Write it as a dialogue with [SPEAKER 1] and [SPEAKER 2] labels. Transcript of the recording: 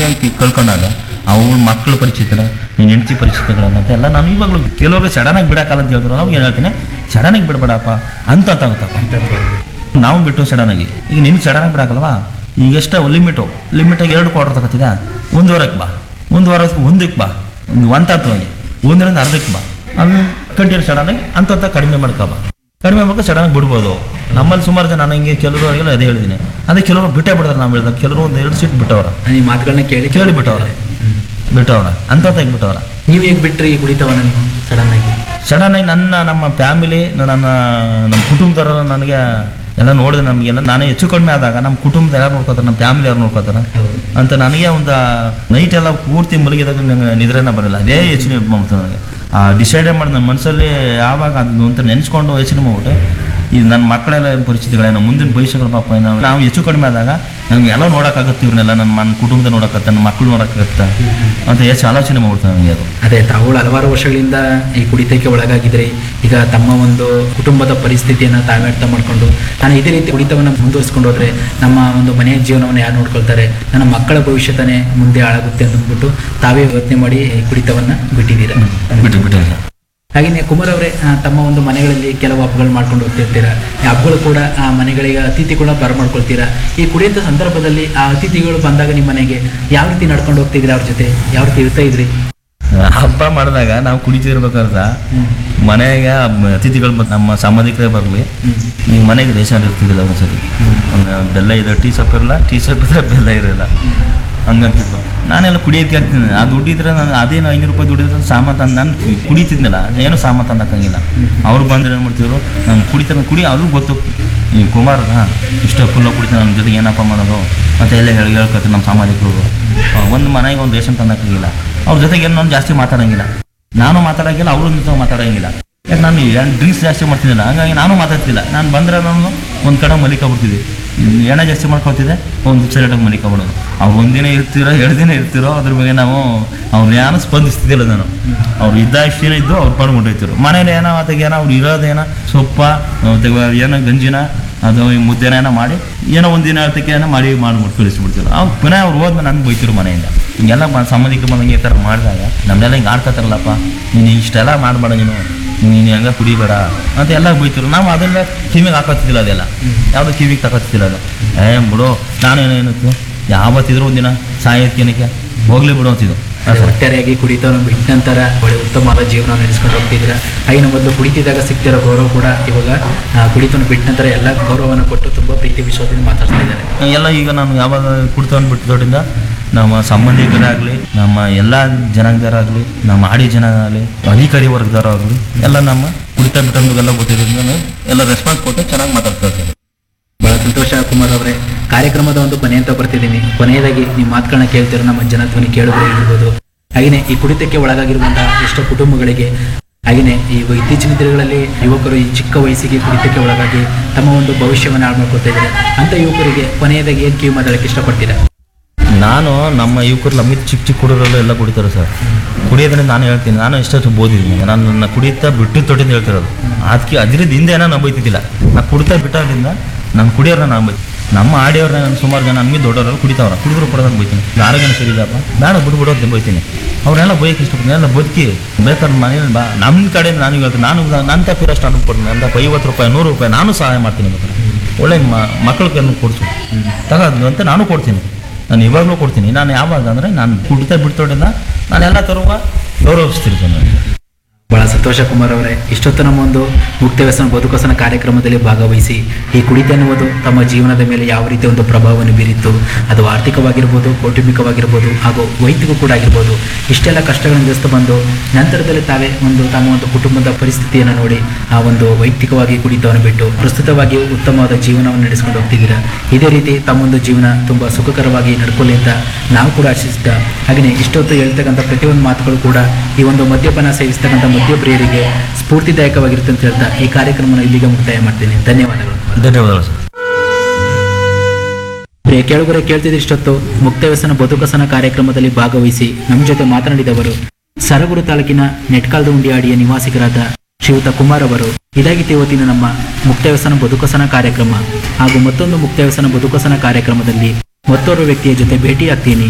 [SPEAKER 1] ಭೂಮಿ ಕಳ್ಕೊಂಡಾಗ ಅವ್ರ ಮಕ್ಕಳ ಪರಿಚಿತರ ನಿನ್ನ ಹೆಂಡತಿ ಪರಿಚಿತಗಳನ್ನಂತ ಎಲ್ಲ ನಾನು ಇವಾಗಲೂ ಕೆಲವರು ಸಡನ್ನಾಗಿ ಬಿಡಕ್ಕಲ್ಲ ಅಂತ ಹೇಳಿದ್ರು ನಾವು ಏನು ಹೇಳ್ತೀನಿ ಸಡನ್ನಾಗಿ ಬಿಡಬೇಡಪ್ಪ ಅಂತ ತಾಗುತ್ತಪ್ಪ ನಾವು ಬಿಟ್ಟು ಸಡನ್ನಾಗಿ ಈಗ ನಿನ್ಗೆ ಸಡನ್ನಾಗಿ ಬಿಡಕ್ಕಲ್ವಾ ಈಗ ಎಷ್ಟ ಲಿಮಿಟು ಲಿಮಿಟಾಗಿ ಎರಡು ಕ್ವಾರ್ಟರ್ ತಗೋತಿದ ಒಂದು ವಾರಕ್ಕೆ ಬಾ ಒಂದು ವಾರ ಒಂದಕ್ಕೆ ಬಾ ಒಂದು ತಾತ್ವಾಗಿ ಒಂದರಿಂದ ಅರ್ಧಕ್ಕೆ ಬಾ ಅದು ಕಂಟಿನ್ಯೂ ಸಡನ್ನಾಗಿ ಅಂತ ಕಡಿಮೆ ಮಾಡ್ಕೊ ಬಾ ಕಡಿಮೆ ಮಾಡ್ಕೊ ಸಡನ್ನಾಗಿ ಬಿಡ್ಬೋದು ನಮ್ಮಲ್ಲಿ ಸುಮಾರು ಜನ ನಾನು ಹಿಂಗೆ ಕೆಲವರಿಗೆಲ್ಲ ಅದೇ ಹೇಳಿದ್ದೀನಿ ಅದೇ ಕೆಲವರು ಬಿಟ್ಟೇ ಬಿಡ್ತಾರೆ ನಾವು ಹೇಳಿದಾಗ ಕೆಲವರು ಒಂದು ಎರಡು ಸೀಟ್ ಬಿಟ್ಟವ್ರ
[SPEAKER 2] ಈ ಮಾತುಗಳನ್ನ ಕೇಳಿ
[SPEAKER 1] ಕೇಳಿ ಬಿಟ್ಟವ್ರ ಬಿಟ್ಟವ್ರ ಅಂತ ತೆಗ್ಬಿಟ್ಟವ್ರ
[SPEAKER 2] ನೀವು ಹೇಗೆ ಬಿಟ್ರಿ ಈ ಕುಡಿತವನ್ನ ನೀವು ಸಡನ್ ಆಗಿ
[SPEAKER 1] ಸಡನ್ ಆಗಿ ನನ್ನ ನಮ್ಮ ಫ್ಯಾಮಿಲಿ ನನ್ನ ನಮ್ಮ ಕುಟುಂಬದವರೆಲ್ಲ ನನಗೆ ಎಲ್ಲ ನೋಡಿದ್ರೆ ನಮಗೆಲ್ಲ ನಾನೇ ಹೆಚ್ಚು ಕಡಿಮೆ ಆದಾಗ ನಮ್ಮ ಕುಟುಂಬದ ಯಾರು ನೋಡ್ಕೋತಾರೆ ನಮ್ಮ ಫ್ಯಾಮಿಲಿ ಯಾರು ನೋಡ್ಕೋತಾರೆ
[SPEAKER 2] ಹೌದು
[SPEAKER 1] ಅಂತ ನನಗೆ ಒಂದು ನೈಟ್ ಎಲ್ಲ ಪೂರ್ತಿ ಮಲಗಿದಾಗ ನಂಗೆ ನಿದ್ರೆನ ಬರಲ್ಲ ಅದೇ ಯೋಚನೆ ಬಂತು ನನಗೆ ಆ ಡಿಸೈಡ್ ಮಾಡಿ ನನ್ನ ಮನಸ್ಸಲ್ಲಿ ಯಾವಾಗ ಅದು ಅಂತ ನೆನೆಸ್ಕೊಂಡು ಯೋಚನೆ ಮಾಡ್ಬಿಟ್ಟು ಇದು ನನ್ನ ಮಕ್ಕಳೆಲ್ಲ ಏನ್ ಪರಿಸ್ಥಿತಿಗಳೇನೋ ಮುಂದಿನ ಭವಿಷ್ಯಗಳು ಪಾಪ ಏನೋ ನಾವು ಹೆಚ್ಚು ಕಡಿಮೆ ಆದಾಗ ನಮ್ಗೆ ಎಲ್ಲ ನೋಡೋಕ್ಕಾಗತ್ತೆ ಇವ್ರನ್ನೆಲ್ಲ ನನ್ನ ನನ್ನ ಕುಟುಂಬದ ನೋಡೋಕತ್ತೆ ನನ್ನ ಮಕ್ಕಳು ನೋಡೋಕ್ಕಾಗತ್ತೆ ಅಂತ ಹೆಚ್ಚು ಆಲೋಚನೆ ಮಾಡ್ಬಿಡ್ತು ನನಗೆ ಅದು
[SPEAKER 2] ಅದೇ ತಾವುಗಳು ಹಲವಾರು ವರ್ಷಗಳಿಂದ ಈ ಕುಡಿತಕ್ಕೆ ಒಳಗಾಗಿದ್ರಿ ಈಗ ತಮ್ಮ ಒಂದು ಕುಟುಂಬದ ಪರಿಸ್ಥಿತಿಯನ್ನು ತಾವೇ ಅರ್ಥ ಮಾಡಿಕೊಂಡು ನಾನು ಇದೇ ರೀತಿ ಕುಡಿತವನ್ನು ಮುಂದುವರಿಸ್ಕೊಂಡು ಹೋದ್ರೆ ನಮ್ಮ ಒಂದು ಮನೆಯ ಜೀವನವನ್ನು ಯಾರು ನೋಡ್ಕೊಳ್ತಾರೆ ನನ್ನ ಮಕ್ಕಳ ಭವಿಷ್ಯ ತಾನೇ ಮುಂದೆ ಹಾಳಾಗುತ್ತೆ ಅಂತ ಅಂದ್ಬಿಟ್ಟು ತಾವೇ ಯೋಚನೆ ಮಾಡಿ ಈ ಕುಡಿತವನ್ನು ಬಿಟ್ಟಿದ್ದೀರಾ
[SPEAKER 1] ಬಿಟ್ಟು ಬಿಟ್ಟು ಸರ್
[SPEAKER 2] ಹಾಗೆಯೇ ಕುಮಾರ್ ಅವರೇ ಆ, ತಮ್ಮ ಒಂದು ಮನೆಗಳಲ್ಲಿ ಕೆಲವು ಹಬ್ಬಗಳು ಮಾಡ್ಕೊಂಡು ಹೋಗ್ತಿರ್ತೀರಾ ಈ ಹಬ್ಬಗಳು ಕೂಡ ಆ ಮನೆಗಳಿಗೆ ಅತಿಥಿಗಳನ್ನ ಬರಮಾಡ್ಕೊಳ್ತೀರಾ ಈ ಕುಡಿಯಂಥ ಸಂದರ್ಭದಲ್ಲಿ ಆ ಅತಿಥಿಗಳು ಬಂದಾಗ ನಿಮ್ಮ ಮನೆಗೆ ಯಾವ ರೀತಿ ನಡ್ಕೊಂಡು ಹೋಗ್ತಿದ್ರಿ ಅವ್ರ ಜೊತೆ ಯಾವ ರೀತಿ ಇರ್ತಾ ಇದ್ರಿ
[SPEAKER 1] ಹಬ್ಬ ಮಾಡಿದಾಗ ನಾವು ಕುಡಿತಿರ್ಬೇಕಾದ್ರೆ ಮನೆಗೆ ಅತಿಥಿಗಳು ಬಂದ್- ನಮ್ಮ ಸಂಬಂಧಿಕರೇ ಬರಲಿ ಈಗ ಮನೆಗೆ ರೇಷನ್ ಇರ್ತಿದ್ದಿಲ್ಲ ಒಂದ್ಸರಿ ಒಂದು ಬೆಲ್ಲ ಇದೆ ಟೀ ಸೊಪ್ಪು ಇರಲ್ಲ ಟೀ ಸೊಪ್ಪು ಇದ್ರೆ ಬೆಲ್ಲ ಇರಲ್ಲ ಹಂಗಂತಿತ್ತು ನಾನೆಲ್ಲ ಕುಡಿಯೋಕೆ ಆಗ್ತೀನಿ ಆ ದುಡ್ಡಿದ್ರೆ ನಾನು ಅದೇನು ಐನೂರು ರೂಪಾಯಿ ದುಡ್ಡಿದ್ರೆ ಸಾಮಾನು ತಂದು ನಾನು ಕುಡಿತಿದ್ನಲ್ಲ ಏನು ಸಾಮಾನು ತಂದಕ್ಕಂಗಿಲ್ಲ ಅವ್ರು ಬಂದ್ರೆ ಏನು ಮಾಡ್ತಿದ್ರು ನಾನು ಕುಡಿತಾರೆ ಕುಡಿ ಅವ್ರಿಗೂ ಗೊತ್ತು ಈ ಕುಮಾರ್ ಇಷ್ಟು ಫುಲ್ಲ ಕುಡಿತಾರೆ ನನ್ನ ಜೊತೆಗೆ ಏನಪ್ಪ ಮಾಡೋದು ಮತ್ತೆ ಎಲ್ಲ ಹೇಳಿ ಹೇಳ್ಕೊತಾರೆ ನಮ್ಮ ಸಾಮಾಜಿಕರು ಒಂದು ಮನೆಗೆ ಒಂದು ರೇಷನ್ ತಂದಕ್ಕಾಗಿಲ್ಲ ಅವ್ರ ಜೊತೆಗೆ ಏನು ನಾನು ಜಾಸ್ತಿ ಮಾತಾಡಂಗಿಲ್ಲ ನಾನು ಮಾತಾಡಂಗಿಲ್ಲ ಅವ್ರ ಜೊತೆ ಮಾತಾಡಂಗಿಲ್ಲ ಯಾಕೆ ನಾನು ಡ್ರಿಂಕ್ಸ್ ಜಾಸ್ತಿ ಮಾಡ್ತಿದ್ದಿಲ್ಲ ಹಂಗಾಗಿ ನಾನು ಮಾತಾಡ್ತಿಲ್ಲ ನಾನು ಬಂದರೆ ನಾನು ಒಂದು ಕಡೆ ಮಲಿಕ ಬಿಡ್ತಿದ್ದೆ ಎಣ್ಣೆ ಜಾಸ್ತಿ ಮಾಡ್ಕೊತಿದ್ದೆ ಒಂದು ಸೈಡಾಗಿ ಮಲಿಕ ಬಿಡೋದು ಅವ್ರು ಒಂದಿನ ಇರ್ತಿರೋ ಎರಡು ದಿನ ಇರ್ತಿರೋ ಅದ್ರ ಬಗ್ಗೆ ನಾವು ಅವ್ರು ಯಾರು ಸ್ಪಂದಿಸ್ತಿದ್ದಿಲ್ಲ ನಾನು ಅವ್ರು ಇದ್ದ ಇಷ್ಟು ದಿನ ಇದ್ದು ಅವ್ರು ಪಡ್ಕೊಂಡು ಹೋಗ್ತಿರು ಮನೇಲಿ ಏನೋ ಆತಾಗ ಏನೋ ಅವ್ರು ಇರೋದೇನೋ ಸೊಪ್ಪ ಮತ್ತೆ ಏನೋ ಗಂಜಿನ ಅದು ಈ ಮುದ್ದೆನ ಏನೋ ಮಾಡಿ ಏನೋ ಒಂದಿನ ಅರ್ಥಕ್ಕೆ ಏನೋ ಮಾಡಿ ಮಾಡ್ಬಿಟ್ಟು ಕಳಿಸ್ಬಿಡ್ತಿದ್ರು ಅವ್ರು ಪುನಃ ಅವ್ರು ಹೋದ್ಮೇಲೆ ನನ್ಗೆ ಬೈತಿರು ಮನೆಯಿಂದ ಹಿಂಗೆಲ್ಲ ಮ- ಸಂಬಂಧಿಕರು ಬಂದಂಗೆ ಈ ಥರ ಮಾಡಿದಾಗ ನಮ್ಮೆಲ್ಲ ಹಿಂಗೆ ಆಡ್ಕೊತಾರಲ್ಲಪ್ಪ ನೀನು ಇಷ್ಟೆಲ್ಲ ಮಾಡಬೇಡ ನೀನು ನೀನು ಹೆಂಗ ಕುಡಿಬೇಡ ಅಂತ ಎಲ್ಲ ಬೈತಿರು ನಾವು ಅದೆಲ್ಲ ಕಿವಿಗೆ ಹಾಕೋತಿದ್ದಿಲ್ಲ ಅದೆಲ್ಲ ಯಾವುದು ಕಿವಿಗೆ ತಗೋತಿದ್ದಿಲ್ಲ ಅದು ಏ ಬಿಡು ನಾನೇನು ಏನಕ್ಕೆ ಯಾವತ್ತಿದ್ರು ಒಂದಿನ ಸಾಯೋದಕ್ಕೇನಕ್ಕೆ ಹೋಗ್ಲಿ ಬಿಡು ಅಂತಿದ್ದು
[SPEAKER 2] ಅದೇ ಒಟ್ಟಾರೆಯಾಗಿ ಕುಡಿತವನ್ನು ಬಿಟ್ಟ ನಂತರ ಒಳ್ಳೆ ಉತ್ತಮವಾದ ಜೀವನ ನಡೆಸ್ಕೊಂಡು ಹೋಗ್ತಿದ್ದೀರಾ ಹಾಗೆ ಮೊದಲು ಕುಡಿತಿದ್ದಾಗ ಸಿಗ್ತಿರೋ ಗೌರವ ಕೂಡ ಇವಾಗ ಆ, ಕುಡಿತವನ್ನು ಬಿಟ್ಟ ನಂತರ ಎಲ್ಲ ಗೌರವವನ್ನು ಕೊಟ್ಟು ತುಂಬ ಪ್ರೀತಿ ವಿಶ್ವಾಸದಿಂದ ಮಾತಾಡ್ತಾ ಇದ್ದಾರೆ
[SPEAKER 1] ಎಲ್ಲ ಈಗ ನಾನು ಯಾವಾಗ ಕುಡ್ತವನ್ನು ಬಿಟ್ಟಿದ್ದರಿಂದ ನಮ್ಮ ಸಂಬಂಧಿಕರಾಗಲಿ ನಮ್ಮ ಎಲ್ಲ ಜನಾಂಗದವರಾಗಲಿ ನಮ್ಮ ಆಡಿ ಜನ ಆಗಲಿ ಅಧಿಕಾರಿ ವರ್ಗದವರಾಗಲಿ ಎಲ್ಲ ನಮ್ಮ ಕುಡಿತ ಬಿಟ್ಟಂಗೆಲ್ಲ ಗೊತ್ತಿರೋದ್ರಿಂದ ಎಲ್ಲ ರೆಸ್ಪಾನ್ಸ್ ಕೊಟ್ಟು ಚೆನ್ನಾಗಿ ಮಾತಾಡ್ತಾ ಇರ್ತಾರೆ
[SPEAKER 2] ಬಹಳ ಸಂತೋಷ ಕುಮಾರ್ ಅವರೇ ಕಾರ್ಯಕ್ರಮದ ಒಂದು ಕೊನೆ ಅಂತ ಬರ್ತಿದ್ದೀನಿ ಕೊನೆಯದಾಗಿ ನಿಮ್ಮ ಮಾತುಗಳನ್ನ ಕೇಳ್ತಿರೋ ನಮ್ಮ ಜನಧ್ವನಿ ಕೇಳುಗರೆ ಇರ್ಬೋದು ಹಾಗೆಯೇ ಈ ಕುಡಿತಕ್ಕೆ ಒಳಗಾಗಿರುವಂತಹ ಎಷ್ಟೋ ಕುಟುಂಬಗಳಿಗೆ ಹಾಗೆಯೇ ಈ ಇತ್ತೀಚಿನ ದಿನಗಳಲ್ಲಿ ಯುವಕರು ಈ ಚಿಕ್ಕ ವಯಸ್ಸಿಗೆ ಕುಡಿತಕ್ಕೆ ಒಳಗಾಗಿ ತಮ್ಮ ಒಂದು ಭವಿಷ್ಯವನ್ನು ಹಾಳು ಮಾಡ್ಕೊತಾ ಇದ್ದಾರೆ ಅಂತ ಯುವಕರಿಗೆ ಕೊನೆಯದಾಗಿ ಏನು ಕಿವಿ ಮಾತಾಡಕ್ಕೆ ಇಷ್ಟಪಡ್ತೀರಾ
[SPEAKER 1] ನಾನು ನಮ್ಮ ಯುವಕರು ನಮಗೆ ಚಿಕ್ಕ ಚಿಕ್ಕ ಹುಡುಗರೆಲ್ಲ ಎಲ್ಲ ಕುಡಿತಾರೆ ಸರ್ ಕುಡಿಯೋದ್ರಿಂದ ನಾನು ಹೇಳ್ತೀನಿ ನಾನು ಎಷ್ಟೊತ್ತು ಓದಿದ್ದೀನಿ ನಾನು ನನ್ನ ಕುಡಿಯುತ್ತಾ ಬಿಟ್ಟು ತೊಟ್ಟಿಂದ ಹೇಳ್ತಿರೋದು ಅದಕ್ಕೆ ಅದರಿಂದ ಹಿಂದೆ ಏನೋ ನಾನು ಬೈತಿದ್ದಿಲ್ಲ ನಾನು ಕುಡಿತಾ ಬಿಟ್ಟೋದ್ರಿಂದ ನಾನು ಕುಡಿಯೋರನ್ನ ನಾನು ಬೈ ನಮ್ಮ ಆಡಿಯೋರ್ನ ನಾನು ಸುಮಾರು ಜನ ನಮಗೆ ದೊಡ್ಡವರೆಲ್ಲ ಕುಡಿತಾವ್ರ ಕುಡಿದ್ರು ಕೊಡೋದನ್ನ ಬೈತೀನಿ ಆರೋಗ್ಯನ ಸರಿ ಇದಪ್ಪ ಬೇಡ ಬಿಡು ಬಿಡು ಅಂತ ಬೈತೀನಿ ಅವ್ರನ್ನೆಲ್ಲ ಬೈಯಕ್ಕೆ ಇಷ್ಟಪಡ್ತೀನಿ ಎಲ್ಲ ಬದುಕಿ ಬೇಕಾದ್ರೆ ಮನೇಲಿ ಬಾ ನಮ್ಮ ಕಡೆ ನಾನು ಹೇಳ್ತೀನಿ ನಾನು ನನ್ನ ತಪ್ಪಿರೋಷ್ಟು ಅನುಭವ ಕೊಡ್ತೀನಿ ನನ್ನ ಐವತ್ತು ರೂಪಾಯಿ ನೂರು ರೂಪಾಯಿ ನಾನು ಸಹಾಯ ಮಾಡ್ತೀನಿ ಬೇಕಾದ್ರೆ ಒಳ್ಳೆ ಮಕ್ಕಳಿಗೆ ಕೊಡಿಸು ತಗೋದು ಅಂತ ನಾನು ಕೊಡ್ತೀನಿ ನಾನು ಇವಾಗಲೂ ಕೊಡ್ತೀನಿ ನಾನು ಯಾವಾಗ ಅಂದರೆ ನಾನು ಕುಡಿತ ಬಿಡ್ತೋಡಿಂದ ನಾನು ಎಲ್ಲ ತರುವ ಗೌರವಿಸ್ತಿರ್ತೀನಿ ನಾನು
[SPEAKER 2] ಬಹಳ ಸಂತೋಷ ಕುಮಾರ್ ಅವರೇ ಇಷ್ಟೊತ್ತು ನಮ್ಮ ಒಂದು ಮುಕ್ತ ವ್ಯಸನ ಬದುಕಸನ ಕಾರ್ಯಕ್ರಮದಲ್ಲಿ ಭಾಗವಹಿಸಿ ಈ ಕುಡಿತ ಎನ್ನುವುದು ತಮ್ಮ ಜೀವನದ ಮೇಲೆ ಯಾವ ರೀತಿ ಒಂದು ಪ್ರಭಾವವನ್ನು ಬೀರಿತ್ತು ಅದು ಆರ್ಥಿಕವಾಗಿರ್ಬೋದು ಕೌಟುಂಬಿಕವಾಗಿರ್ಬೋದು ಹಾಗೂ ವೈಯಕ್ತಿಕ ಕೂಡ ಆಗಿರ್ಬೋದು ಇಷ್ಟೆಲ್ಲ ಕಷ್ಟಗಳನ್ನು ಎದುರಿಸ್ತಾ ಬಂದು ನಂತರದಲ್ಲಿ ತಾವೇ ಒಂದು ತಮ್ಮ ಒಂದು ಕುಟುಂಬದ ಪರಿಸ್ಥಿತಿಯನ್ನು ನೋಡಿ ಆ ಒಂದು ವೈಯಕ್ತಿಕವಾಗಿ ಕುಡಿತವನ್ನು ಬಿಟ್ಟು ಪ್ರಸ್ತುತವಾಗಿ ಉತ್ತಮವಾದ ಜೀವನವನ್ನು ನಡೆಸ್ಕೊಂಡು ಹೋಗ್ತಿದ್ದೀರಾ ಇದೇ ರೀತಿ ತಮ್ಮೊಂದು ಜೀವನ ತುಂಬ ಸುಖಕರವಾಗಿ ನಡ್ಕೊಳ್ಳಿ ಅಂತ ನಾವು ಕೂಡ ಆಶಿಸಿದ್ದ ಹಾಗೆಯೇ ಇಷ್ಟೊತ್ತು ಹೇಳ್ತಕ್ಕಂಥ ಪ್ರತಿಯೊಂದು ಮಾತುಗಳು ಕೂಡ ಈ ಒಂದು ಮದ್ಯಪಾನ ಸೇವಿಸ್ತಕ್ಕಂಥ ಮದ್ಯಪ್ರಿಯರಿಗೆ ಸ್ಫೂರ್ತಿದಾಯಕವಾಗಿರುತ್ತೆ ಅಂತ ಹೇಳ್ತಾ ಈ ಕಾರ್ಯಕ್ರಮವನ್ನು ಇಲ್ಲಿಗೆ ಮುಕ್ತಾಯ ಮಾಡ್ತೀನಿ ಧನ್ಯವಾದಗಳು
[SPEAKER 1] ಧನ್ಯವಾದಗಳು ಸರ್
[SPEAKER 2] ಪ್ರಿಯ ಕೇಳುಗರೆ ಕೇಳ್ತಿದ್ರೆ ಇಷ್ಟೊತ್ತು ಮುಕ್ತ ವ್ಯಸನ ಬದುಕಸನ ಕಾರ್ಯಕ್ರಮದಲ್ಲಿ ಭಾಗವಹಿಸಿ ನಮ್ಮ ಜೊತೆ ಮಾತನಾಡಿದವರು ಸರಗೂರು ತಾಲೂಕಿನ ನೆಟ್ಕಾಲ್ದ ಉಂಡಿಯಾಡಿಯ ನಿವಾಸಿಗರಾದ ಶ್ರೀಯುತ ಕುಮಾರ್ ಅವರು ಇದಾಗಿತ್ತು ಇವತ್ತಿನ ನಮ್ಮ ಮುಕ್ತ ವ್ಯಸನ ಬದುಕಸನ ಕಾರ್ಯಕ್ರಮ ಹಾಗೂ ಮತ್ತೊಂದು ಮುಕ್ತ ವ್ಯಸನ ಬದುಕಸನ ಕಾರ್ಯಕ್ರಮದಲ್ಲಿ ಮತ್ತೋರ್ವ ವ್ಯಕ್ತಿಯ ಜೊತೆ ಭೇಟಿಯಾಗ್ತೀನಿ